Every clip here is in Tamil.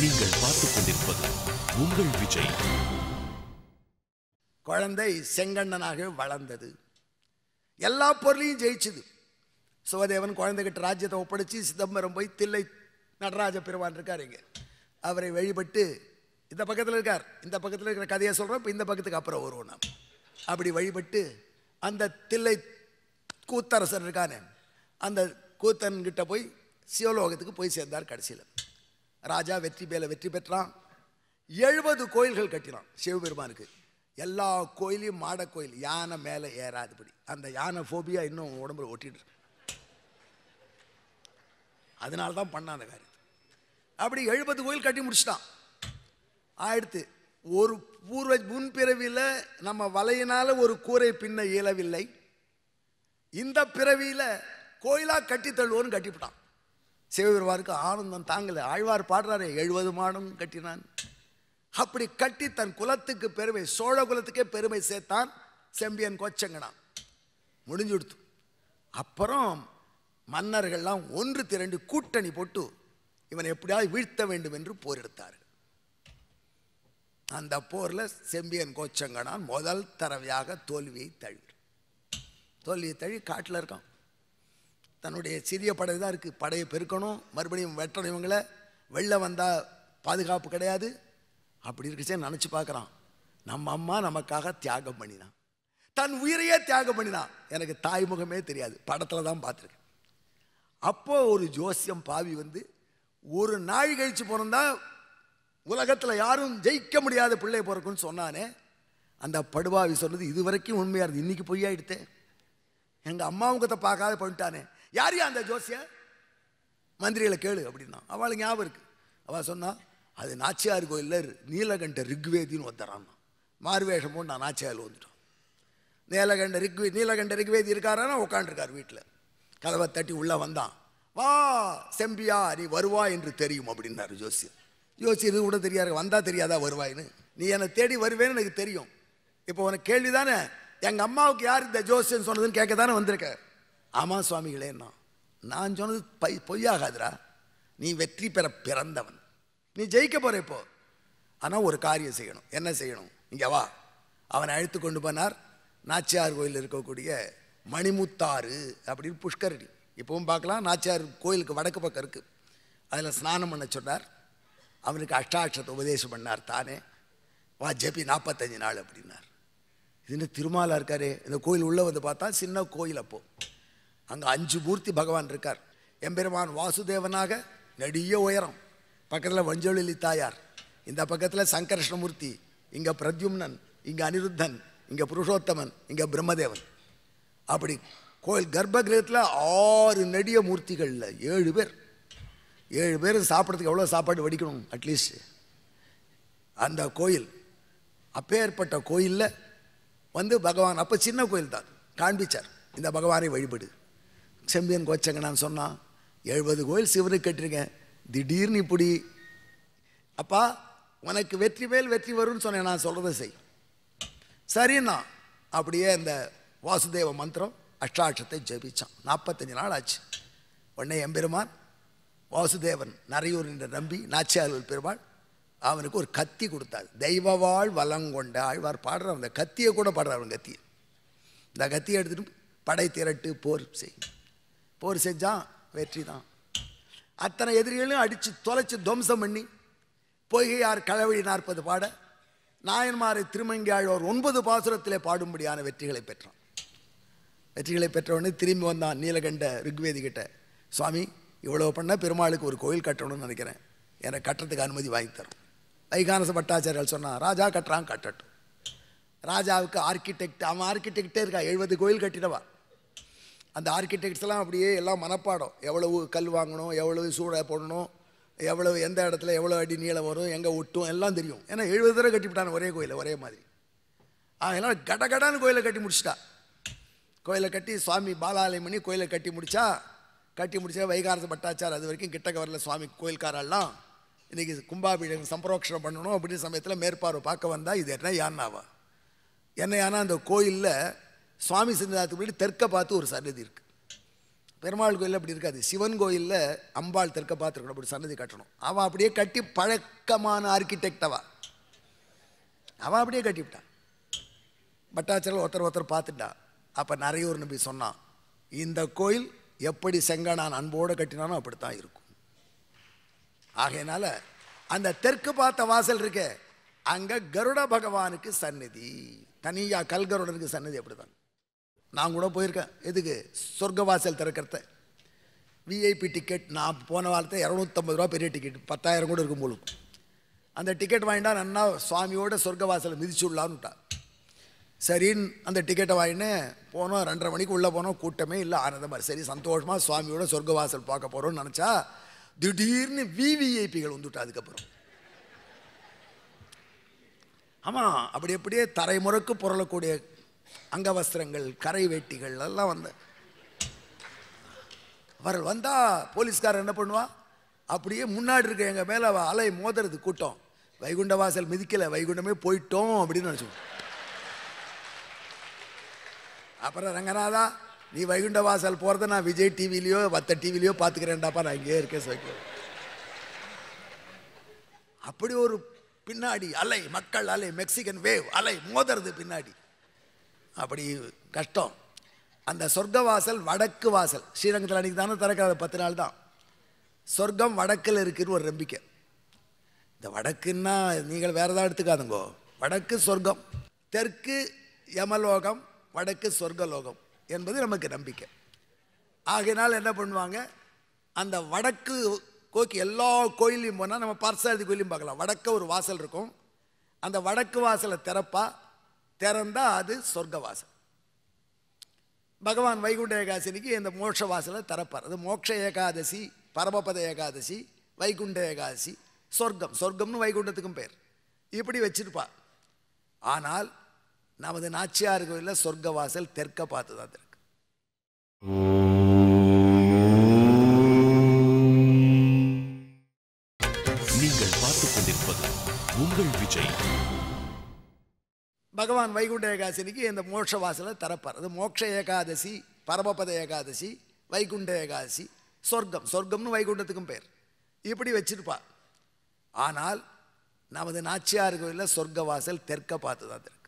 நீங்கள் பார்த்துக் கொண்டிருப்பது உங்கள் விஜய் குழந்தை செங்கண்ணனாக வளர்ந்தது எல்லா பொருளையும் ஜெயிச்சுது சிவதேவன் குழந்தைகிட்ட ராஜ்யத்தை ஒப்படைச்சு சிதம்பரம் போய் தில்லை நடராஜ பெருமான் இருக்கார் இங்க அவரை வழிபட்டு இந்த பக்கத்தில் இருக்கார் இந்த பக்கத்தில் இருக்கிற கதையை சொல்கிறோம் இப்போ இந்த பக்கத்துக்கு அப்புறம் வருவோம் நாம் அப்படி வழிபட்டு அந்த தில்லை கூத்தரசர் இருக்கானே அந்த கூத்தன் கிட்ட போய் சிவலோகத்துக்கு போய் சேர்ந்தார் கடைசியில் ராஜா வெற்றி மேல வெற்றி பெற்றான் எழுபது கோயில்கள் கட்டினான் சிவபெருமானுக்கு எல்லா கோயிலையும் மாட கோயில் யானை மேலே ஏறாதுபடி அந்த யானை ஃபோபியா இன்னும் உடம்புல ஒட்டிட்டு இருக்கு அதனால தான் பண்ணான் அந்த காரியத்தை அப்படி எழுபது கோயில் கட்டி முடிச்சிட்டான் ஆயிடுத்து ஒரு பூர்வ முன்பிறவியில் நம்ம வலையினால ஒரு கூரை பின்ன இயலவில்லை இந்த பிறவியில் கோயிலா கட்டி தள்ளுவோன்னு கட்டிவிட்டான் சிவபெருமாருக்கு ஆனந்தம் தாங்கலை ஆழ்வார் பாடுறாரே எழுபது மாடம் கட்டினான் அப்படி கட்டி தன் குலத்துக்கு பெருமை சோழ குலத்துக்கே பெருமை சேர்த்தான் செம்பியன் கோச்சங்கனான் முடிஞ்சு கொடுத்து அப்புறம் மன்னர்கள்லாம் ஒன்று திரண்டு கூட்டணி போட்டு இவனை எப்படியாவது வீழ்த்த வேண்டும் என்று போர் எடுத்தார்கள் அந்த போரில் செம்பியன் கோச்சங்கனான் முதல் தடவையாக தோல்வியை தழுவி தோல்வியை தழுவி காட்டில் இருக்கான் தன்னுடைய சிறிய படை தான் இருக்குது படையை பெருக்கணும் மறுபடியும் வெட்டணும் இவங்களை வெளில வந்தால் பாதுகாப்பு கிடையாது அப்படி இருக்குச்சே நினச்சி பார்க்குறான் நம்ம அம்மா நமக்காக தியாகம் பண்ணினான் தன் உயிரையே தியாகம் பண்ணினான் எனக்கு தாய் முகமே தெரியாது படத்தில் தான் பார்த்துருக்கேன் அப்போ ஒரு ஜோசியம் பாவி வந்து ஒரு நாள் கழிச்சு பிறந்தா உலகத்தில் யாரும் ஜெயிக்க முடியாத பிள்ளை பிறக்குன்னு சொன்னானே அந்த படுபாவி சொன்னது இது வரைக்கும் உண்மையாக இருந்தது இன்னைக்கு பொய்யாயிடுத்தே எங்கள் அம்மாவுக்கத்தை பார்க்காத பண்ணிட்டானே யார் அந்த ஜோசிய மந்திரிகளை கேளு அப்படின்னா அவளுக்கு ஞாபகம் இருக்கு அவள் சொன்னா அது நாச்சியார் கோயிலில் நீலகண்ட ரிக்வேதின்னு ஒருத்தரான் மார்வேஷம் போட்டு நான் நாச்சியாரில் வந்துட்டோம் நீலகண்ட ரிக்வே நீலகண்ட ரிக்வேதி இருக்காரானா உட்காண்டிருக்கார் வீட்டில் கதவை தட்டி உள்ளே வந்தான் வா செம்பியா நீ வருவா என்று தெரியும் அப்படின்னாரு ஜோசியர் ஜோசியர் இது கூட தெரியாது வந்தா தெரியாதா வருவாயின்னு நீ என்னை தேடி வருவேன்னு எனக்கு தெரியும் இப்போ உனக்கு கேள்வி தானே எங்கள் அம்மாவுக்கு யார் இந்த ஜோசியன் சொன்னதுன்னு கேட்க தானே வந்திருக்க ஆமாம் சுவாமிகளேன்னா நான் சொன்னது பை பொய்யாகாதுடா நீ வெற்றி பெற பிறந்தவன் நீ ஜெயிக்க போற இப்போ ஆனால் ஒரு காரியம் செய்யணும் என்ன செய்யணும் இங்கே வா அவனை அழைத்து கொண்டு போனார் நாச்சியார் கோயில் இருக்கக்கூடிய மணிமுத்தாறு அப்படின்னு புஷ்கரணி இப்பவும் பார்க்கலாம் நாச்சியார் கோயிலுக்கு வடக்கு பக்கம் இருக்குது அதில் ஸ்நானம் பண்ண சொன்னார் அவனுக்கு அஷ்டாட்சத்தை உபதேசம் பண்ணார் தானே வா ஜெபி நாற்பத்தஞ்சு நாள் அப்படின்னார் இது என்ன திருமாலா இருக்காரு இந்த கோயில் உள்ளே வந்து பார்த்தா சின்ன கோயில் அப்போ அங்கே அஞ்சு மூர்த்தி பகவான் இருக்கார் எம்பெருமான் வாசுதேவனாக நெடிய உயரம் பக்கத்தில் வஞ்சொலி தாயார் இந்த பக்கத்தில் சங்கர்ஷ்ணமூர்த்தி இங்கே பிரத்யும்னன் இங்கே அனிருத்தன் இங்கே புருஷோத்தமன் இங்கே பிரம்மதேவன் அப்படி கோயில் கர்ப்ப கிரகத்தில் ஆறு நெடிய மூர்த்திகளில் ஏழு பேர் ஏழு பேர் சாப்பிட்றதுக்கு எவ்வளோ சாப்பாடு வடிக்கணும் அட்லீஸ்ட் அந்த கோயில் அப்பேற்பட்ட கோயிலில் வந்து பகவான் அப்போ சின்ன கோயில் தான் காண்பிச்சார் இந்த பகவானை வழிபடு செம்பியன் கோச்சங்கனான் சொன்னான் எழுபது கோயில் சிவனுக்கு கட்டிருக்கேன் திடீர்னு இப்படி அப்பா உனக்கு வெற்றி மேல் வெற்றி வரும்னு சொன்னேன் நான் சொல்கிறத செய் சரிண்ணா அப்படியே இந்த வாசுதேவ மந்திரம் அஷ்டாட்சத்தை ஜெபிச்சான் நாற்பத்தஞ்சு நாள் ஆச்சு உடனே எம்பெருமான் வாசுதேவன் நரையூர் என்ற நம்பி நாச்சியார் பெருமாள் அவனுக்கு ஒரு கத்தி கொடுத்தார் தெய்வவாள் வலங்கொண்ட ஆழ்வார் பாடுற அந்த கத்தியை கூட பாடுறார் அவன் கத்தியை இந்த கத்தியை எடுத்துட்டு படை திரட்டு போர் செய் போர் செஞ்சான் வெற்றி தான் அத்தனை எதிரிகளையும் அடித்து தொலைச்சு துவம்சம் பண்ணி பொய்கையார் களவழி நாற்பது பாட நாயன்மாரை திருமங்கி ஆழ்வார் ஒன்பது பாசுரத்திலே பாடும்படியான வெற்றிகளை பெற்றான் வெற்றிகளை பெற்றவொடனே திரும்பி வந்தான் நீலகண்ட ரிக்வேதி கிட்ட சுவாமி இவ்வளோ பண்ண பெருமாளுக்கு ஒரு கோயில் கட்டணும்னு நினைக்கிறேன் எனக்கு கட்டுறதுக்கு அனுமதி வாங்கி தரும் வைகானச பட்டாச்சாரியர்கள் சொன்னான் ராஜா கட்டுறான் கட்டட்டும் ராஜாவுக்கு ஆர்கிடெக்ட் அவன் ஆர்கிடெக்டே இருக்கா எழுபது கோயில் கட்டினவா அந்த ஆர்கிடெக்ட்ஸ் எல்லாம் அப்படியே எல்லாம் மனப்பாடம் எவ்வளவு கல் வாங்கணும் எவ்வளவு சூட போடணும் எவ்வளவு எந்த இடத்துல எவ்வளோ அடி நீளம் வரும் எங்கே ஒட்டும் எல்லாம் தெரியும் ஏன்னா எழுபது தடவை கட்டிவிட்டான் ஒரே கோயிலை ஒரே மாதிரி அதனால் கடகடான்னு கோயிலை கட்டி முடிச்சிட்டா கோயிலை கட்டி சுவாமி பாலாலயம் பண்ணி கோயிலை கட்டி முடிச்சா கட்டி முடிச்சா வைகாரச பட்டாச்சார் அது வரைக்கும் கிட்டக்க வரல சுவாமி கோயில்காரெல்லாம் இன்றைக்கி கும்பாபிஷேகம் சம்பரோக்ஷணம் பண்ணணும் அப்படின்னு சமயத்தில் மேற்பார்வை பார்க்க வந்தால் இது என்ன யானாவா என்ன யானா அந்த கோயிலில் சுவாமி சிந்தாத்துக்கு முன்னாடி தெற்க பார்த்து ஒரு சன்னதி இருக்குது பெருமாள் கோயிலில் அப்படி இருக்காது சிவன் கோயிலில் அம்பாள் தெற்க பார்த்துருக்கணும் அப்படி சன்னதி கட்டணும் அவன் அப்படியே கட்டி பழக்கமான ஆர்கிடெக்ட் அவ அவன் அப்படியே கட்டிவிட்டான் பட்டாச்சலம் ஒருத்தர் ஒருத்தர் பார்த்துட்டா அப்போ நிறையூர் நம்பி சொன்னான் இந்த கோயில் எப்படி செங்கனான் அன்போடு கட்டினானோ அப்படித்தான் இருக்கும் ஆகையினால அந்த தெற்கு பார்த்த வாசல் இருக்கே அங்கே கருட பகவானுக்கு சந்நிதி தனியா கல்கருடனுக்கு சந்நிதி அப்படிதான் நான் கூட போயிருக்கேன் எதுக்கு சொர்க்க வாசல் திறக்கிறத விஐபி டிக்கெட் நான் போன வாரத்தை இரநூத்தம்பது ரூபா பெரிய டிக்கெட் பத்தாயிரம் கூட இருக்கும் போலும் அந்த டிக்கெட் வாங்கிட்டா நன்னா சுவாமியோட சொர்க்க வாசலை மிதிச்சுடலான்னுட்டா சரின்னு அந்த டிக்கெட்டை வாங்கினு போனோம் ரெண்டரை மணிக்கு உள்ளே போனோம் கூட்டமே இல்லை ஆனந்த மாதிரி சரி சந்தோஷமாக சுவாமியோட சொர்க்க வாசல் பார்க்க போகிறோம்னு நினச்சா திடீர்னு விவிஐபிகள் வந்துட்டா அதுக்கப்புறம் ஆமாம் அப்படி அப்படியே தரைமுறைக்கு புரளக்கூடிய அங்கவஸ்திரங்கள் கரை வேட்டிகள் எல்லாம் வந்த அவர்கள் வந்தா போலீஸ்காரர் என்ன பண்ணுவா அப்படியே முன்னாடி இருக்க எங்க மேல அவ அலை மோதுறது கூட்டம் வைகுண்ட வாசல் மிதிக்கல வைகுண்டமே போயிட்டோம் அப்படின்னு நினைச்சோம் அப்புறம் ரங்கநாதா நீ வைகுண்ட வாசல் போறத நான் விஜய் டிவிலையோ மற்ற டிவிலையோ பார்த்துக்கிறேன்டாப்பா நான் இங்கேயே இருக்கேன் சைக்கிள் அப்படி ஒரு பின்னாடி அலை மக்கள் அலை மெக்சிகன் வேவ் அலை மோதுறது பின்னாடி அப்படி கஷ்டம் அந்த சொர்க்க வாசல் வடக்கு வாசல் ஸ்ரீரங்கத்தில் அன்றைக்கி தானே திறக்காத பத்து நாள் தான் சொர்க்கம் வடக்கில் இருக்குன்னு ஒரு நம்பிக்கை இந்த வடக்குன்னா நீங்கள் வேற ஏதாவது எடுத்துக்காதுங்கோ வடக்கு சொர்க்கம் தெற்கு யமலோகம் வடக்கு சொர்க்கலோகம் என்பது நமக்கு நம்பிக்கை ஆகையினால் என்ன பண்ணுவாங்க அந்த வடக்கு கோக்கி எல்லா கோயிலையும் போனால் நம்ம பார்சாரதி கோயிலையும் பார்க்கலாம் வடக்க ஒரு வாசல் இருக்கும் அந்த வடக்கு வாசலை திறப்பா திறந்தா அது சொர்க்க வாசல் பகவான் வைகுண்ட ஏகாதசிக்கு இந்த மோட்ச வாசலை திறப்பார் அது மோட்ச ஏகாதசி பரமபத ஏகாதசி வைகுண்ட ஏகாதசி சொர்க்கம் சொர்க்கம்னு வைகுண்டத்துக்கும் பேர் இப்படி வச்சிருப்பா ஆனால் நமது நாச்சியார் கோயிலில் சொர்க்க வாசல் தெற்க பார்த்து தான் இருக்கு நீங்கள் பார்த்துக் கொண்டிருப்பது உங்கள் விஜய் பகவான் வைகுண்ட ஏகாதசிக்கு இந்த மோட்ச வாசலை திறப்பார் அது மோட்ச ஏகாதசி பரமபத ஏகாதசி வைகுண்ட ஏகாதசி சொர்க்கம் சொர்க்கம்னு வைகுண்டத்துக்கும் பேர் இப்படி வச்சிருப்பா ஆனால் நமது நாச்சியார் கோயிலில் சொர்க்க வாசல் தெற்க பார்த்து தான் இருக்கு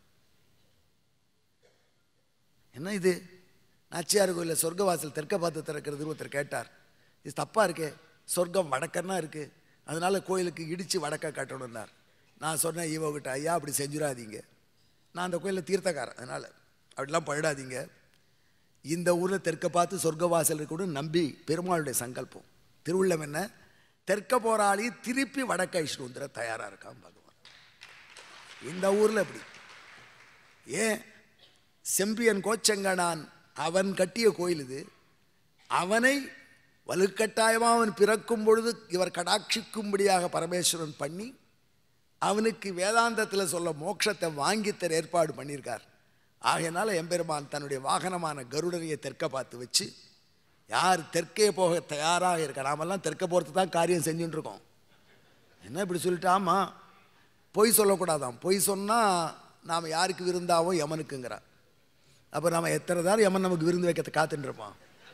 என்ன இது நாச்சியார் கோயிலில் சொர்க்க வாசல் தெற்க பார்த்து திறக்கிறதுன்னு ஒருத்தர் கேட்டார் இது தப்பா இருக்கே சொர்க்கம் வடக்கன்னா இருக்கு அதனால கோயிலுக்கு இடிச்சு வடக்க கட்டணும்னார் நான் சொன்னேன் ஈவோகிட்ட ஐயா அப்படி செஞ்சிடாதீங்க நான் அந்த கோயிலில் தீர்த்தக்காரன் அதனால் அப்படிலாம் பண்ணிடாதீங்க இந்த ஊரில் தெற்க பார்த்து சொர்க்க வாசல் இருக்கணும்னு நம்பி பெருமாளுடைய சங்கல்பம் திருவுள்ளம் என்ன தெற்க போராளி திருப்பி வடக்க ஐஷ்ணு வந்துட தயாராக இருக்கான் பகவான் இந்த ஊரில் எப்படி ஏன் செம்பியன் கோச்சங்கனான் அவன் கட்டிய கோயில் இது அவனை வலுக்கட்டாயமாக அவன் பிறக்கும் பொழுது இவர் கடாட்சிக்கும்படியாக பரமேஸ்வரன் பண்ணி அவனுக்கு வேதாந்தத்தில் சொல்ல மோட்சத்தை வாங்கித்தர ஏற்பாடு பண்ணியிருக்கார் ஆகையினால எம்பெருமான் தன்னுடைய வாகனமான கருடனையை தெற்க பார்த்து வச்சு யார் தெற்கே போக தயாராக இருக்க நாமெல்லாம் தெற்க போகிறது தான் காரியம் செஞ்சுட்டு இருக்கோம் என்ன இப்படி சொல்லிட்டு ஆமா பொய் சொல்லக்கூடாதாம் பொய் சொன்னால் நாம் யாருக்கு விருந்தாவோ யமனுக்குங்கிறார் அப்போ நாம் எத்தனை தான் யமன் நமக்கு விருந்து வைக்க காத்துட்டு இருப்பான்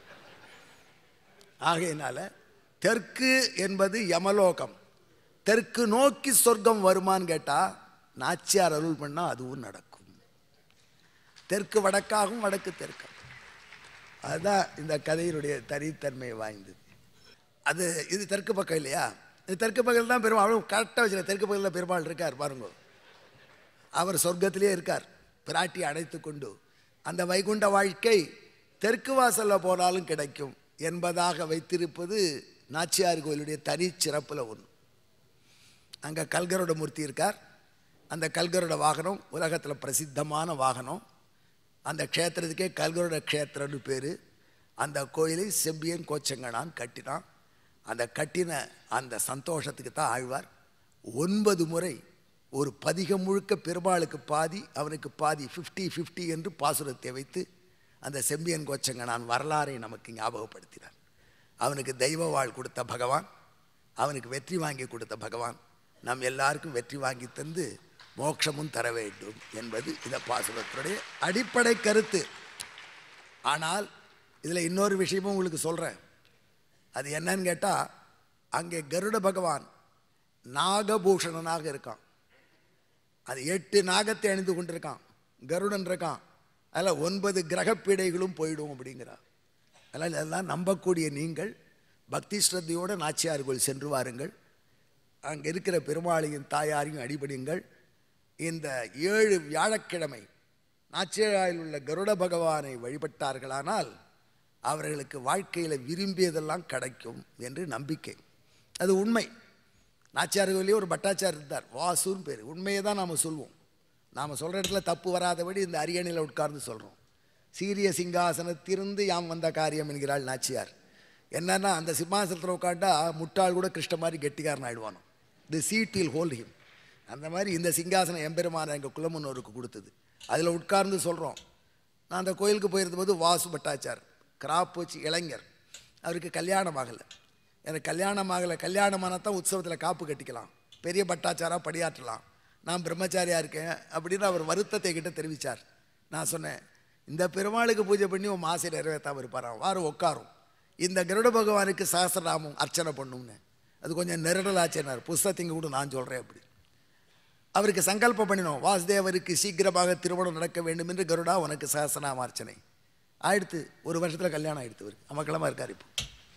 ஆகையினால தெற்கு என்பது யமலோகம் தெற்கு நோக்கி சொர்க்கம் வருமான்னு கேட்டால் நாச்சியார் அருள் பண்ணால் அதுவும் நடக்கும் தெற்கு வடக்காகவும் வடக்கு தெற்காகும் அதுதான் இந்த கதையினுடைய தனித்தன்மை வாய்ந்தது அது இது தெற்கு பக்கம் இல்லையா இது தெற்கு பக்கத்தில் தான் பெருமாள் கரெக்டாக வச்சுருக்க தெற்கு பக்கத்தில் பெருமாள் இருக்கார் பாருங்க அவர் சொர்க்கத்திலே இருக்கார் பிராட்டி அடைத்து கொண்டு அந்த வைகுண்ட வாழ்க்கை தெற்கு வாசலில் போனாலும் கிடைக்கும் என்பதாக வைத்திருப்பது நாச்சியார் கோயிலுடைய தனி சிறப்பில் ஒன்று அங்கே கல்கரோட மூர்த்தி இருக்கார் அந்த கல்கரோட வாகனம் உலகத்தில் பிரசித்தமான வாகனம் அந்த க்ஷேத்திரத்துக்கே கல்கரோட க்ஷேத்திரம்னு பேர் அந்த கோயிலை செம்பியன் கோச்சங்கனான் கட்டினான் அந்த கட்டின அந்த சந்தோஷத்துக்கு தான் ஆழ்வார் ஒன்பது முறை ஒரு பதிகம் முழுக்க பெருமாளுக்கு பாதி அவனுக்கு பாதி ஃபிஃப்டி ஃபிஃப்டி என்று பாசுரத்தை வைத்து அந்த செம்பியன் கோச்சங்கனான் வரலாறை நமக்கு ஞாபகப்படுத்தினார் அவனுக்கு தெய்வ வாழ் கொடுத்த பகவான் அவனுக்கு வெற்றி வாங்கி கொடுத்த பகவான் நம் எல்லாருக்கும் வெற்றி வாங்கி தந்து மோட்சமும் தர வேண்டும் என்பது இந்த பாசுரத்தினுடைய அடிப்படை கருத்து ஆனால் இதில் இன்னொரு விஷயமும் உங்களுக்கு சொல்கிறேன் அது என்னன்னு கேட்டால் அங்கே கருட பகவான் நாகபூஷணனாக இருக்கான் அது எட்டு நாகத்தை அணிந்து கொண்டிருக்கான் கருடன் இருக்கான் அதில் ஒன்பது கிரகப்பீடைகளும் போயிடும் அப்படிங்கிறார் அதனால் இதெல்லாம் நம்பக்கூடிய நீங்கள் பக்தி ஸ்ரத்தையோடு நாச்சியார்கள் சென்று வாருங்கள் அங்கே இருக்கிற பெருமாளையும் தாயாரையும் அடிபடியுங்கள் இந்த ஏழு வியாழக்கிழமை நாச்சியாரில் உள்ள கருட பகவானை வழிபட்டார்களானால் அவர்களுக்கு வாழ்க்கையில் விரும்பியதெல்லாம் கிடைக்கும் என்று நம்பிக்கை அது உண்மை நாச்சியார் கோயிலே ஒரு பட்டாச்சார் இருந்தார் வாசுன்னு பேர் உண்மையை தான் நாம் சொல்வோம் நாம் சொல்கிற இடத்துல தப்பு வராதபடி இந்த அரியணையில் உட்கார்ந்து சொல்கிறோம் சீரிய சிங்காசனத்திலிருந்து யாம் வந்த காரியம் என்கிறாள் நாச்சியார் என்னன்னா அந்த சிம்மாசனத்தில் உட்காண்டா முட்டாள் கூட கிருஷ்ண மாதிரி கெட்டிக்காரன் ஆயிடுவானோ தி சீட்டில் ஹோல்ட் ஹிம் அந்த மாதிரி இந்த சிங்காசனம் எம்பெருமான எங்கள் குலமுன்னோருக்கு கொடுத்தது அதில் உட்கார்ந்து சொல்கிறோம் நான் அந்த கோயிலுக்கு போயிருந்தபோது வாசு பட்டாச்சார் கிராப் வச்சு இளைஞர் அவருக்கு கல்யாணம் ஆகலை எனக்கு கல்யாணம் ஆகலை கல்யாணமானால் தான் உற்சவத்தில் காப்பு கட்டிக்கலாம் பெரிய பட்டாச்சாராக படியாற்றலாம் நான் பிரம்மச்சாரியாக இருக்கேன் அப்படின்னு அவர் வருத்தத்தை கிட்ட தெரிவித்தார் நான் சொன்னேன் இந்த பெருமாளுக்கு பூஜை பண்ணி உன் மாசை நிறைவேற்றாம இருப்பாராம் வாரம் உட்காரும் இந்த கருட பகவானுக்கு சஹசிரநாமம் அர்ச்சனை பண்ணும்னு அது கொஞ்சம் நெருடலாச்சேனார் புஸ்தகத்திங்க கூட நான் சொல்கிறேன் அப்படி அவருக்கு சங்கல்பம் பண்ணினோம் வாசுதேவருக்கு சீக்கிரமாக திருமணம் நடக்க வேண்டும் என்று கருடா உனக்கு சஹசிரநாம அர்ச்சனை ஆயிடுத்து ஒரு வருஷத்தில் கல்யாணம் ஆயிடுத்து இவருக்கு அமக்கலமாக இருக்கார் இப்போ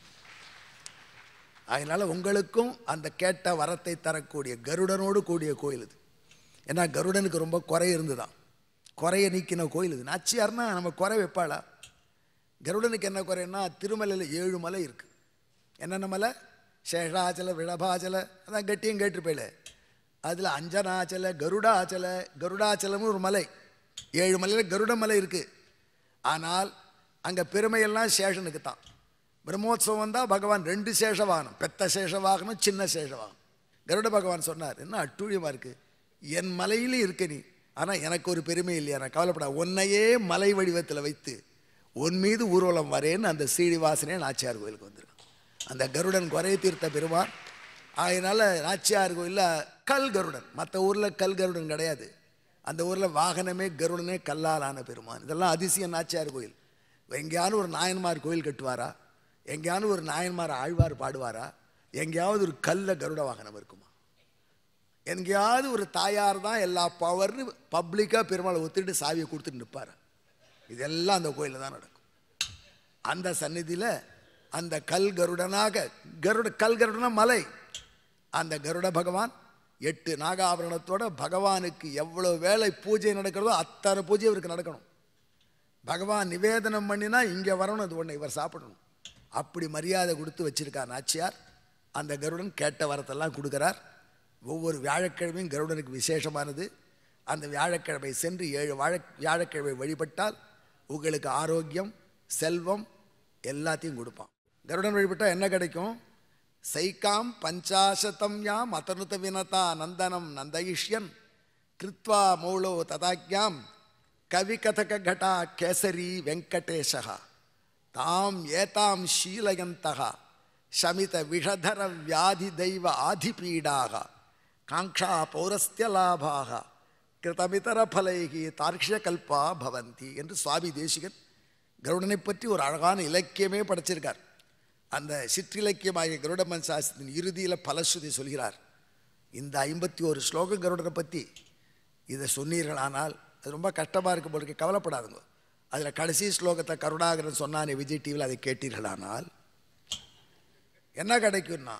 அதனால் உங்களுக்கும் அந்த கேட்ட வரத்தை தரக்கூடிய கருடனோடு கூடிய கோயில் இது ஏன்னா கருடனுக்கு ரொம்ப குறை இருந்துதான் குறைய நீக்கின கோயில் இது நாச்சியார்னா நம்ம குறை வைப்பாளா கருடனுக்கு என்ன குறைன்னா திருமலையில் ஏழு மலை இருக்குது என்னென்ன மலை சேஷாச்சல விழபாச்சல அதான் கட்டியும் கேட்டிருப்பேல அதில் அஞ்சனாச்சல கருடாச்சல கருடாச்சலம்னு ஒரு மலை ஏழு மலையில் கருட மலை இருக்குது ஆனால் அங்கே பெருமையெல்லாம் சேஷனுக்கு தான் பிரம்மோத்சவம் வந்தால் பகவான் ரெண்டு சேஷ வாகனம் பெத்த சேஷ வாகனம் சின்ன சேஷ வாகனம் கருட பகவான் சொன்னார் என்ன அட்டூழியமாக இருக்குது என் மலையிலே இருக்க நீ ஆனால் எனக்கு ஒரு பெருமை இல்லையா நான் கவலைப்பட உன்னையே மலை வடிவத்தில் வைத்து உன் மீது ஊர்வலம் வரேன்னு அந்த சீனிவாசனே நாச்சியார் கோயிலுக்கு வந்துருக்கான் அந்த கருடன் குறைய தீர்த்த பெருமான் அதனால் நாச்சியார் கோயிலில் கல் கருடன் மற்ற ஊரில் கல் கருடன் கிடையாது அந்த ஊரில் வாகனமே கருடனே கல்லாலான பெருமான் இதெல்லாம் அதிசயம் நாச்சியார் கோயில் எங்கேயாவது ஒரு நாயன்மார் கோயில் கட்டுவாரா எங்கேயாவது ஒரு நாயன்மார் ஆழ்வார் பாடுவாரா எங்கேயாவது ஒரு கல்ல கருட வாகனம் இருக்குமா எங்கேயாவது ஒரு தாயார் தான் எல்லா பவர்னு பப்ளிக்காக பெருமாளை ஒத்துட்டு சாவியை கொடுத்துட்டு நிற்பார் இதெல்லாம் அந்த கோயிலில் தான் நடக்கும் அந்த சந்நிதியில் அந்த கல் கருடனாக கருட கல் கருடனா மலை அந்த கருட பகவான் எட்டு நாகாபரணத்தோட பகவானுக்கு எவ்வளோ வேலை பூஜை நடக்கிறதோ அத்தனை பூஜை இவருக்கு நடக்கணும் பகவான் நிவேதனம் பண்ணினா இங்கே வரணும் அது ஒன்று இவர் சாப்பிடணும் அப்படி மரியாதை கொடுத்து வச்சிருக்கார் நாச்சியார் அந்த கருடன் கேட்ட வரத்தெல்லாம் கொடுக்குறார் ஒவ்வொரு வியாழக்கிழமையும் கருடனுக்கு விசேஷமானது அந்த வியாழக்கிழமை சென்று ஏழு வாழ வியாழக்கிழமை வழிபட்டால் உங்களுக்கு ஆரோக்கியம் செல்வம் எல்லாத்தையும் கொடுப்பான் கருடன் வழிபட்டால் என்ன கிடைக்கும் சைக்காம் பஞ்சாசதம் யாம் அதனுத வினதா நந்தனம் நந்தயிஷ்யன் கிருத்வா மௌளோ ததாக்யாம் கவிகதக கடா கேசரி வெங்கடேஷா தாம் ஏதாம் ஷீலயந்தக சமித விஷதர வியாதி தெய்வ ஆதிபீடாக காங்ஷா பௌரஸ்திய லாபாக கிருதமிதர பலைகி தார்க்ஷகல்பா பவந்தி என்று சுவாமி தேசிகன் கருடனை பற்றி ஒரு அழகான இலக்கியமே படைச்சிருக்கார் அந்த சிற்றிலக்கியமாகிய கருடமன் சாஸ்திரத்தின் இறுதியில் பலஸ்ருதி சொல்கிறார் இந்த ஐம்பத்தி ஒரு ஸ்லோகம் கருடனை பற்றி இதை சொன்னீர்களானால் அது ரொம்ப கஷ்டமாக இருக்கும் போல கவலைப்படாதுங்க அதில் கடைசி ஸ்லோகத்தை கருணாகரன் சொன்னானே விஜய் டிவியில் அதை கேட்டீர்களானால் என்ன கிடைக்கும்னா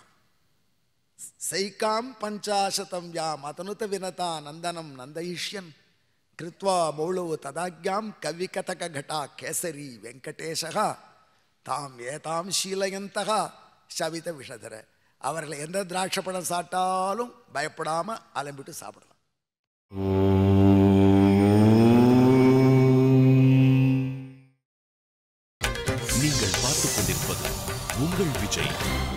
சைக்காம் பஞ்சாசதம் யாம் அதனுத வினதா நந்தனம் நந்தயிஷ்யன் கிருத்வா மௌளோ ததாக்யாம் கவிகதக கடா கேசரி வெங்கடேஷகா தாம் ஏதாம் ஷீலயந்தகா சவித விஷதர அவர்களை எந்த திராட்சை பழம் சாப்பிட்டாலும் பயப்படாமல் அலம்பிட்டு சாப்பிடலாம் நீங்கள் பார்த்துக் கொண்டிருப்பது உங்கள் விஜய்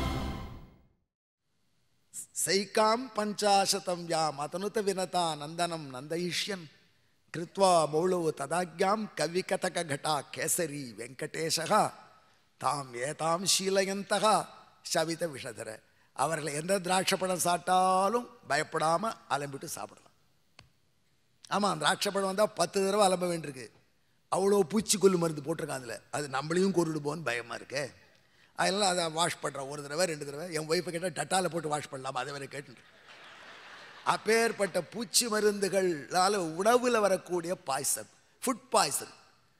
சைக்காம் பஞ்சாசதம் யாம் அதனுத வினதா நந்தனம் நந்தயிஷ்யன் கிருத்வா மௌளோ ததாக்யாம் கவிகதக கடா கேசரி வெங்கடேஷகா தாம் ஏதாம் ஷீலயந்தகா சவித விஷதர அவர்களை எந்த திராட்சை பழம் சாப்பிட்டாலும் பயப்படாமல் அலம்பிட்டு சாப்பிடலாம் ஆமாம் திராட்சை பழம் வந்தால் பத்து தடவை அலம்ப வேண்டியிருக்கு அவ்வளோ பூச்சிக்கொல்லு மருந்து போட்டிருக்கான் அதில் அது நம்மளையும் கொண்டுடுமோன்னு பயமாக இருக்கே அதெல்லாம் அதை வாஷ் பண்ணுறேன் ஒரு தடவை ரெண்டு தடவை என் ஒய்ஃபை கேட்டால் டட்டாவில் போட்டு வாஷ் பண்ணலாமா அதை வேற கேட்டு அப்பேற்பட்ட பூச்சி மருந்துகளால் உணவில் வரக்கூடிய பாய்சன் ஃபுட் பாய்சன்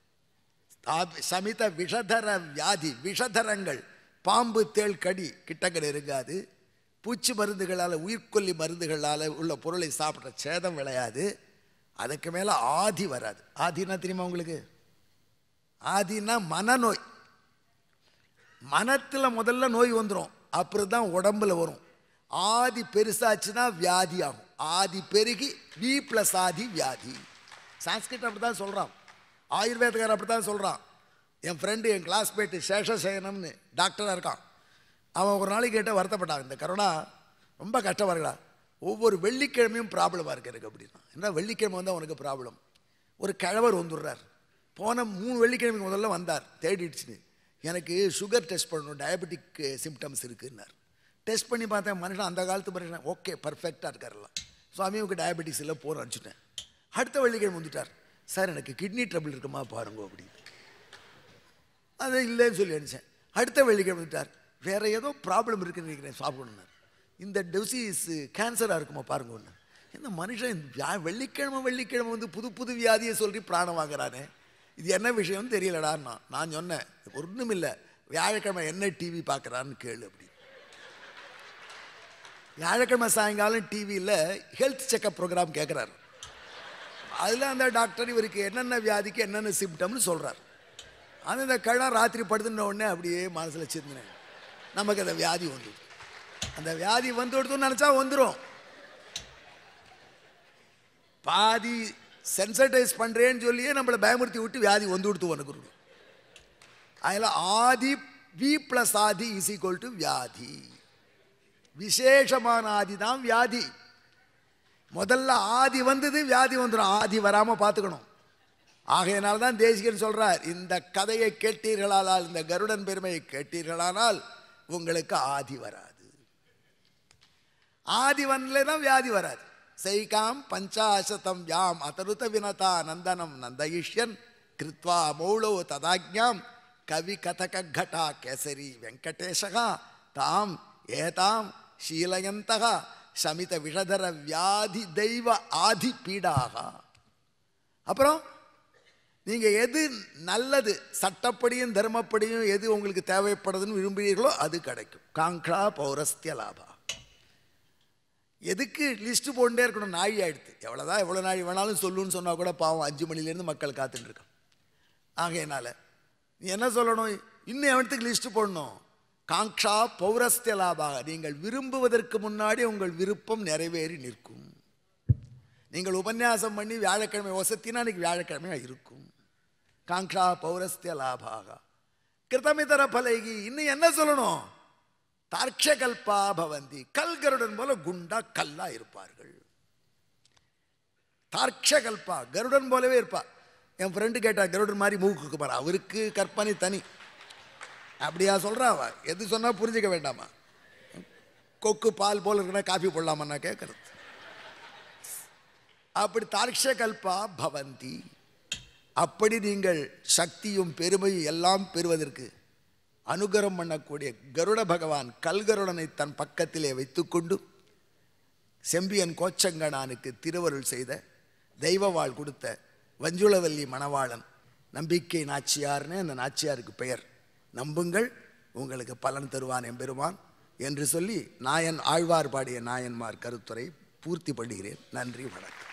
சமித விஷதர வியாதி விஷதரங்கள் பாம்பு தேள் கடி கிட்டக்க நெருங்காது பூச்சி மருந்துகளால் உயிர்கொல்லி மருந்துகளால் உள்ள பொருளை சாப்பிட்ற சேதம் விளையாது அதுக்கு மேலே ஆதி வராது ஆதினா தெரியுமா உங்களுக்கு ஆதினா மனநோய் மனத்தில் முதல்ல நோய் வந்துடும் அப்புறம் தான் உடம்புல வரும் ஆதி பெருசாச்சுன்னா வியாதி ஆகும் ஆதி பெருகி வி ப்ளஸ் ஆதி வியாதி சான்ஸ்கிரிட் அப்படி தான் சொல்கிறான் ஆயுர்வேதக்காரர் அப்படி தான் சொல்கிறான் என் ஃப்ரெண்டு என் கிளாஸ்மேட்டு சேஷசேனம்னு டாக்டராக இருக்கான் அவன் ஒரு நாளைக்கு கேட்ட வருத்தப்பட்டான் இந்த கரோனா ரொம்ப கஷ்டமாக இருக்கா ஒவ்வொரு வெள்ளிக்கிழமையும் ப்ராப்ளமாக இருக்கு எனக்கு அப்படின்னா என்ன வெள்ளிக்கிழமை வந்தால் உனக்கு ப்ராப்ளம் ஒரு கிழவர் வந்துடுறார் போன மூணு வெள்ளிக்கிழமைக்கு முதல்ல வந்தார் தேடிடுச்சுன்னு எனக்கு சுகர் டெஸ்ட் பண்ணணும் டயபெட்டிக் சிம்டம்ஸ் இருக்குன்னார் டெஸ்ட் பண்ணி பார்த்தேன் மனுஷன் அந்த காலத்து மனுஷன் ஓகே பர்ஃபெக்டாக இருக்காருலாம் சுவாமி உங்களுக்கு டயபெட்டிக்ஸ் இல்லை போன அனுப்பிச்சிட்டேன் அடுத்த வெள்ளிக்கிழமை வந்துட்டார் சார் எனக்கு கிட்னி ட்ரபிள் இருக்குமா பாருங்க அப்படின்னு அது இல்லைன்னு சொல்லி அனுப்பிச்சேன் அடுத்த வெள்ளிக்கிழமை வந்துட்டார் வேற ஏதோ ப்ராப்ளம் இருக்குன்னு நினைக்கிறேன் சாப்பிடணுன்னார் இந்த டிசீஸ் கேன்சராக இருக்குமா பாருங்க ஒன்று இந்த மனுஷன் இந்த வியா- வெள்ளிக்கிழமை வெள்ளிக்கிழமை வந்து புது புது வியாதியை சொல்லி பிராணம் வாங்குறானே இது என்ன விஷயம்னு தெரியலடான்னா நான் சொன்னேன் ஒன்றும் இல்லை வியாழக்கிழமை என்ன டிவி பார்க்குறான்னு கேளு அப்படி வியாழக்கிழமை சாயங்காலம் டிவியில் ஹெல்த் செக்கப் ப்ரோக்ராம் கேட்குறாரு அதில் அந்த டாக்டர் இவருக்கு என்னென்ன வியாதிக்கு என்னென்ன சிம்டம்னு சொல்கிறார் அது இந்த கழம் ராத்திரி படுத்துன உடனே அப்படியே மனசில் சிந்தினேன் நமக்கு அந்த வியாதி வந்துடும் அந்த வியாதி வந்து கொடுத்தோம்னு நினச்சா வந்துடும் பாதி சென்சடைஸ் பண்ணுறேன்னு சொல்லியே நம்மளை பயமுறுத்தி விட்டு வியாதி வந்து கொடுத்து உனக்கு அதில் ஆதி வி ப்ளஸ் ஆதி இஸ் ஈக்குவல் டு வியாதி விசேஷமான ஆதி தான் வியாதி முதல்ல ஆதி வந்தது வியாதி வந்துடும் ஆதி வராமல் பார்த்துக்கணும் ஆகையினால தான் தேசிகன் சொல்றார் இந்த கதையை கேட்டீர்களானால் இந்த கருடன் பெருமையை கேட்டீர்களானால் உங்களுக்கு ஆதி வராது ஆதி வந்தலே தான் வியாதி வராது சைகாம் பஞ்சாசதம் யாம் அதருத வினதா நந்தனம் நந்தயிஷ்யன் கிருத்வா மௌளோ ததாஜ்ஞாம் கவி கதக கடா கேசரி வெங்கடேஷகா தாம் ஏதாம் ஷீலயந்தக சமித விஷதர வியாதி தெய்வ ஆதி பீடாக அப்புறம் நீங்கள் எது நல்லது சட்டப்படியும் தர்மப்படியும் எது உங்களுக்கு தேவைப்படுதுன்னு விரும்புகிறீர்களோ அது கிடைக்கும் காங்க்ரா பௌரஸ்திய லாபா எதுக்கு லிஸ்ட்டு போட்டுட்டே இருக்கணும் நாழி ஆயிடுத்து எவ்வளோதான் எவ்வளோ நாழி வேணாலும் சொல்லுன்னு சொன்னால் கூட பாவம் அஞ்சு மணிலேருந்து மக்கள் காத்துட்டு இருக்கான் ஆகையினால நீ என்ன சொல்லணும் இன்னும் எவனத்துக்கு லிஸ்ட்டு போடணும் காங்க்ஷா பௌரஸ்திய லாபாக நீங்கள் விரும்புவதற்கு முன்னாடி உங்கள் விருப்பம் நிறைவேறி நிற்கும் நீங்கள் உபன்யாசம் பண்ணி வியாழக்கிழமை வசத்தினா அன்னைக்கு வியாழக்கிழமை இருக்கும் காங்க்ஷா பௌரஸ்திய லாபாக கிருத்தமிதர பலகி இன்னும் என்ன சொல்லணும் தார்க்ஷகல்பா பவந்தி கல்கருடன் போல குண்டா கல்லா இருப்பார்கள் தார்க்ஷகல்பா கருடன் போலவே இருப்பா என் ஃப்ரெண்டு கேட்டா கருடன் மாதிரி மூக்குக்கு பாரு அவருக்கு கற்பனை தனி அப்படியா சொல்றா அவ எது சொன்னா புரிஞ்சுக்க வேண்டாமா கொக்கு பால் போல இருக்குன்னா காஃபி போடலாமா நான் கேட்கறது அப்படி தார்க்ஷகல்பா பவந்தி அப்படி நீங்கள் சக்தியும் பெருமையும் எல்லாம் பெறுவதற்கு அனுகரம் பண்ணக்கூடிய கருட பகவான் கல்கருடனை தன் பக்கத்திலே வைத்துக்கொண்டு செம்பியன் கோச்சங்கனானுக்கு திருவருள் செய்த தெய்வவாள் கொடுத்த வஞ்சுளவல்லி மணவாளன் நம்பிக்கை நாச்சியார்னு அந்த நாச்சியாருக்கு பெயர் நம்புங்கள் உங்களுக்கு பலன் தருவான் எம்பெருமான் என்று சொல்லி நாயன் ஆழ்வார் பாடிய நாயன்மார் கருத்துரை பூர்த்தி பண்ணுகிறேன் நன்றி வணக்கம்